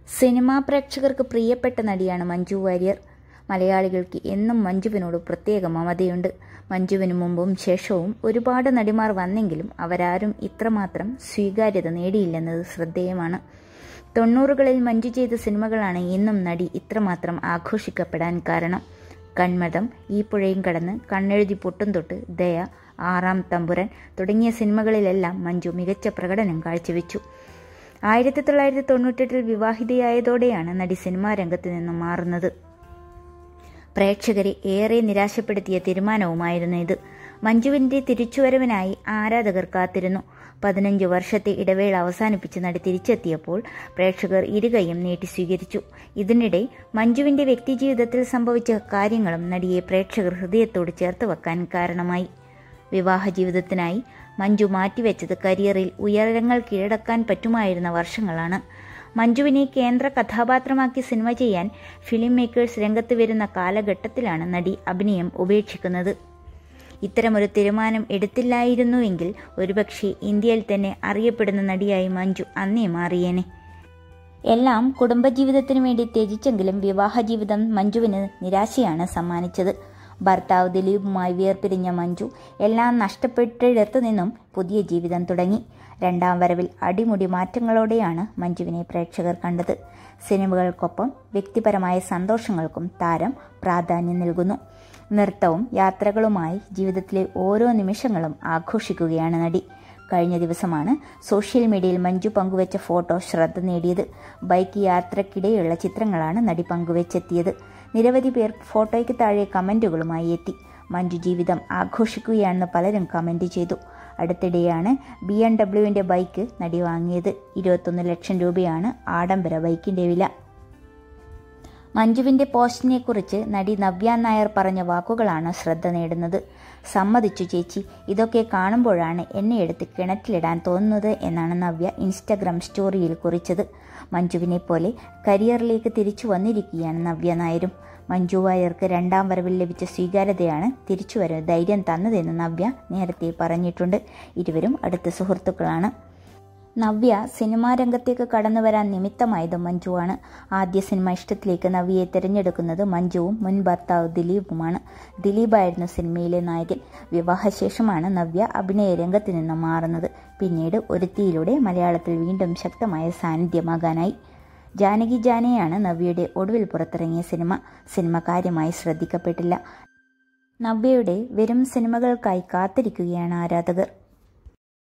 cinema പ്രേക്ഷകർക്ക് പ്രിയപ്പെട്ട നടിയാണ് മഞ്ജു വാര്യർ മലയാളികൾക്ക് എന്നും മഞ്ജുവിനോട് പ്രത്യേക മമതയുണ്ട് മഞ്ജുവിന് മുമ്പും ശേഷവും ഒരുപാട് നടിമാർ വന്നെങ്കിലും അവരാരും ഇത്രമാത്രം സ്വീകാര്യത നേടിയില്ലെന്നത് ശ്രദ്ധേയമാണ് തൊണ്ണൂറുകളിൽ മഞ്ജു ചെയ്ത സിനിമകളാണ് ഇന്നും നടി ഇത്രമാത്രം ആഘോഷിക്കപ്പെടാൻ കാരണം കൺമതം ഈ പുഴയും കടന്ന് കണ്ണെഴുതി പൊട്ടും തൊട്ട് ദയ ആറാം തമ്പുരൻ തുടങ്ങിയ സിനിമകളിലെല്ലാം മഞ്ജു മികച്ച പ്രകടനം കാഴ്ചവെച്ചു ആയിരത്തി തൊള്ളായിരത്തി തൊണ്ണൂറ്റെട്ടിൽ വിവാഹിതയായതോടെയാണ് നടി സിനിമാ രംഗത്ത് നിന്നും മാറുന്നത് പ്രേക്ഷകരെ ഏറെ നിരാശപ്പെടുത്തിയ തീരുമാനവുമായിരുന്നു ഇത് മഞ്ജുവിന്റെ തിരിച്ചുവരവിനായി ആരാധകർ കാത്തിരുന്നു പതിനഞ്ച് വർഷത്തെ ഇടവേള അവസാനിപ്പിച്ച് നടി തിരിച്ചെത്തിയപ്പോൾ പ്രേക്ഷകർ ഇരുകൈയും നീട്ടി സ്വീകരിച്ചു ഇതിനിടെ മഞ്ജുവിന്റെ വ്യക്തിജീവിതത്തിൽ സംഭവിച്ച കാര്യങ്ങളും നടിയെ പ്രേക്ഷകർ ഹൃദയത്തോട് ചേർത്ത് വെക്കാൻ കാരണമായി വിവാഹ ജീവിതത്തിനായി മഞ്ജു മാറ്റിവെച്ചത് കരിയറിൽ ഉയരങ്ങൾ കീഴടക്കാൻ പറ്റുമായിരുന്ന വർഷങ്ങളാണ് മഞ്ജുവിനെ കേന്ദ്ര കഥാപാത്രമാക്കി സിനിമ ചെയ്യാൻ ഫിലിം മേക്കേഴ്സ് രംഗത്ത് വരുന്ന കാലഘട്ടത്തിലാണ് നടി അഭിനയം ഉപേക്ഷിക്കുന്നത് ഇത്തരമൊരു തീരുമാനം എടുത്തില്ലായിരുന്നുവെങ്കിൽ ഒരുപക്ഷെ ഇന്ത്യയിൽ തന്നെ അറിയപ്പെടുന്ന നടിയായി മഞ്ജു അന്നേ മാറിയേനെ എല്ലാം കുടുംബജീവിതത്തിനു വേണ്ടി ത്യജിച്ചെങ്കിലും വിവാഹ ജീവിതം മഞ്ജുവിന് നിരാശയാണ് സമ്മാനിച്ചത് ഭർത്താവ് ദിലീപുമായി വേർപിരിഞ്ഞ മഞ്ജു എല്ലാം നഷ്ടപ്പെട്ടിടത്തു നിന്നും പുതിയ ജീവിതം തുടങ്ങി രണ്ടാം വരവിൽ അടിമുടി മാറ്റങ്ങളോടെയാണ് മഞ്ജുവിനെ പ്രേക്ഷകർ കണ്ടത് സിനിമകൾക്കൊപ്പം വ്യക്തിപരമായ സന്തോഷങ്ങൾക്കും താരം പ്രാധാന്യം നൽകുന്നു നൃത്തവും യാത്രകളുമായി ജീവിതത്തിലെ ഓരോ നിമിഷങ്ങളും ആഘോഷിക്കുകയാണ് നടി കഴിഞ്ഞ ദിവസമാണ് സോഷ്യൽ മീഡിയയിൽ മഞ്ജു പങ്കുവച്ച ഫോട്ടോ ശ്രദ്ധ നേടിയത് ബൈക്ക് യാത്രക്കിടെയുള്ള ചിത്രങ്ങളാണ് നടി പങ്കുവച്ചെത്തിയത് നിരവധി പേർ ഫോട്ടോയ്ക്ക് താഴെ കമൻറ്റുകളുമായി എത്തി മഞ്ജു ജീവിതം ആഘോഷിക്കുകയാണെന്ന് പലരും കമൻറ്റ് ചെയ്തു അടുത്തിടെയാണ് ബി എം ഡബ്ല്യുവിൻ്റെ ബൈക്ക് നടി വാങ്ങിയത് ഇരുപത്തൊന്ന് ലക്ഷം രൂപയാണ് ആഡംബര ബൈക്കിൻ്റെ വില മഞ്ജുവിന്റെ പോസ്റ്റിനെ കുറിച്ച് നടി നവ്യ നായർ പറഞ്ഞ വാക്കുകളാണ് ശ്രദ്ധ നേടുന്നത് സമ്മതിച്ചു ചേച്ചി ഇതൊക്കെ കാണുമ്പോഴാണ് എന്നെ എടുത്ത് കിണറ്റിലിടാൻ തോന്നുന്നത് എന്നാണ് നവ്യ ഇൻസ്റ്റഗ്രാം സ്റ്റോറിയിൽ കുറിച്ചത് മഞ്ജുവിനെ പോലെ കരിയറിലേക്ക് തിരിച്ചു വന്നിരിക്കുകയാണ് നവ്യ നായരും മഞ്ജു വാര്യർക്ക് രണ്ടാം വരവിൽ ലഭിച്ച സ്വീകാര്യതയാണ് തിരിച്ചുവരവ് ധൈര്യം തന്നതെന്ന് നവ്യ നേരത്തെ പറഞ്ഞിട്ടുണ്ട് ഇരുവരും അടുത്ത സുഹൃത്തുക്കളാണ് നവ്യ സിനിമാ രംഗത്തേക്ക് കടന്നു വരാൻ നിമിത്തമായത് മഞ്ജുവാണ് ആദ്യ സിനിമ ഇഷ്ടത്തിലേക്ക് നവ്യയെ തിരഞ്ഞെടുക്കുന്നത് മഞ്ജുവും മുൻ ഭർത്താവ് ദിലീപുമാണ് ദിലീപായിരുന്നു സിനിമയിലെ നായകൻ വിവാഹശേഷമാണ് നവ്യ അഭിനയ രംഗത്ത് നിന്ന് മാറുന്നത് പിന്നീട് ഒരുത്തിയിലൂടെ മലയാളത്തിൽ വീണ്ടും ശക്തമായ സാന്നിധ്യമാകാനായി ജാനകി ജാനയാണ് നവ്യയുടെ ഒടുവിൽ പുറത്തിറങ്ങിയ സിനിമ സിനിമ കാര്യമായി ശ്രദ്ധിക്കപ്പെട്ടില്ല നവ്യയുടെ വരും സിനിമകൾക്കായി കാത്തിരിക്കുകയാണ് ആരാധകർ